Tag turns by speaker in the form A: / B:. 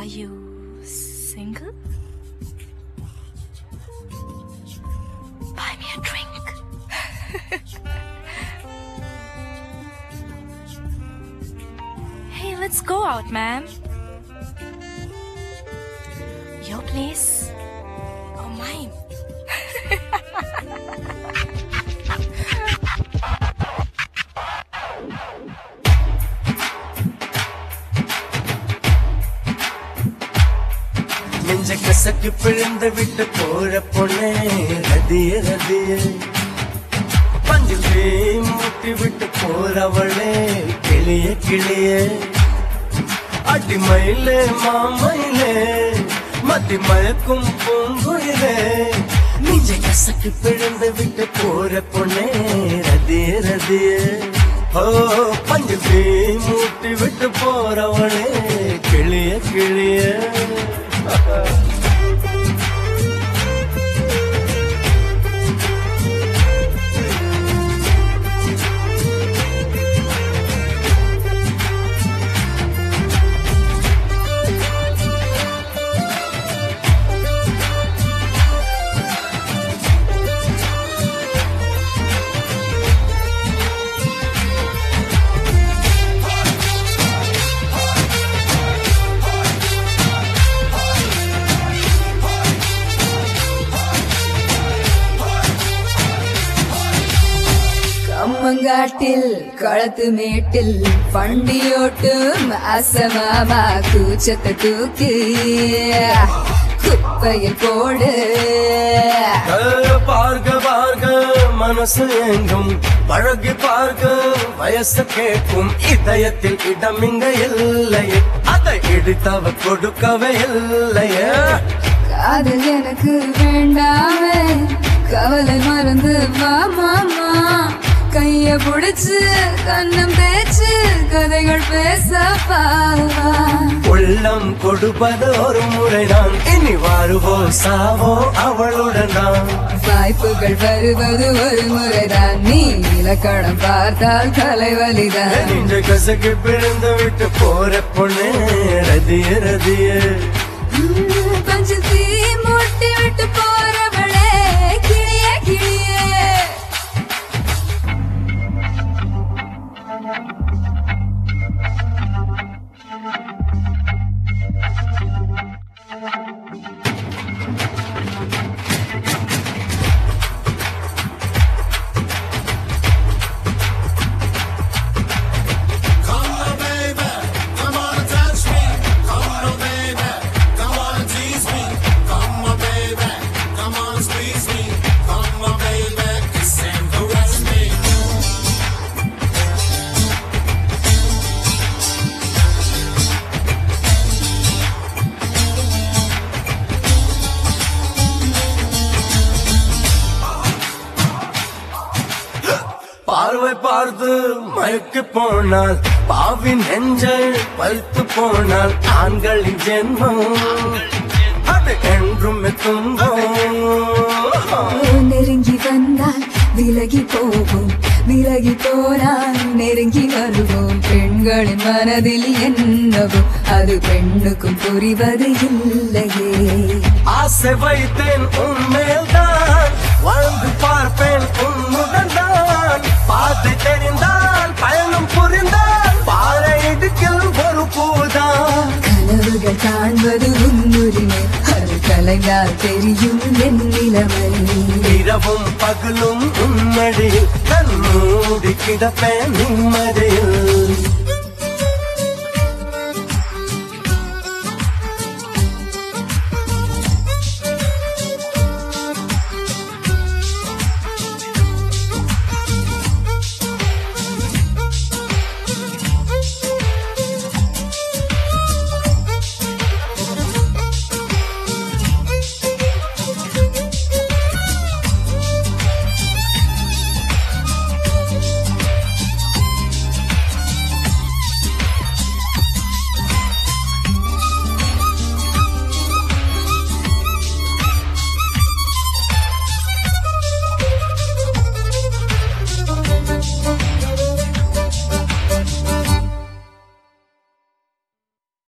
A: Are you single? Buy me a drink. hey, let's go out, man. Your place or mine?
B: நெஞ்ச கசக்கு பிழந்து விட்டு போற பொண்ணே ரதிய ரதிய பஞ்சில் தீ மூட்டி விட்டு போறவளே கிளிய கிளிய அடிமயிலே மாமயிலே மத்தி மயக்கும் பூங்குயிலே நெஞ்ச கசக்கு பிழந்து விட்டு போற பொண்ணே ரதிய ரதிய ஓ பஞ்சில் தீ மூட்டி விட்டு போறவளே கிளிய கிளிய
C: கம்மங்காட்டில் களத்து மேட்டில் வண்டியோட்டும் அசமாமா கூச்சத்தை தூக்கி குப்பையில் போடு
B: பார்க்க பார்க்க மனசு எங்கும் பழகி பார்க்க வயசு கேட்கும் இதயத்தில் இடம் இங்க இல்லையே அதை இடித்தவ கொடுக்கவே இல்லையே
C: காதல் எனக்கு வேண்டாமே கவலை மறந்து வா மாமா கைய புடிச்சு கண்ணம் தேய்ச்சு கதைகள் பேச பாவா
B: உள்ளம் கொடுப்பது ஒரு முறைதான் இனி வாருவோ சாவோ அவளுடன் தான்
C: வாய்ப்புகள் வருவது ஒரு முறைதான் நீ இலக்கணம் பார்த்தால் தலைவலிதான்
B: நெஞ்ச கசக்கு பிறந்து விட்டு போற பொண்ணு ரதிய ரதிய
C: பஞ்சு தீ மூட்டி விட்டு போறவளே கிளிய கிளியே
D: Come on, baby, come on and touch me. Come on, baby, come on and tease me. Come on, baby, come on and squeeze me. Come on, baby, kiss and caress me.
B: பார்வை பார்த்து மயக்கு போனால் பாவின் நெஞ்சல் பழுத்து போனால் ஆண்களின் ஜென்மம் அது என்றும் துன்பம்
C: நெருங்கி வந்தால் விலகி போவோம் விலகி போனால் நெருங்கி வருவோம் பெண்களின் மனதில் என்னவோ அது பெண்ணுக்கும் புரிவது இல்லையே
B: ஆசை வைத்தேன் உன்மேல்தான் வாழ்ந்து பார்ப்பேன் உன்னுடன் தான் பாதை தெரிந்தால் பயணம் புரிந்தால் பாறை இடுக்கில் ஒரு பூதான்
C: கனவுகள் காண்பது உன்னுரிமை அது கலைந்தால் தெரியும் என் நிலைமை
B: இரவும் பகலும் உன்மடியில் கண் மூடி கிடப்பேன் நிம்மதியில்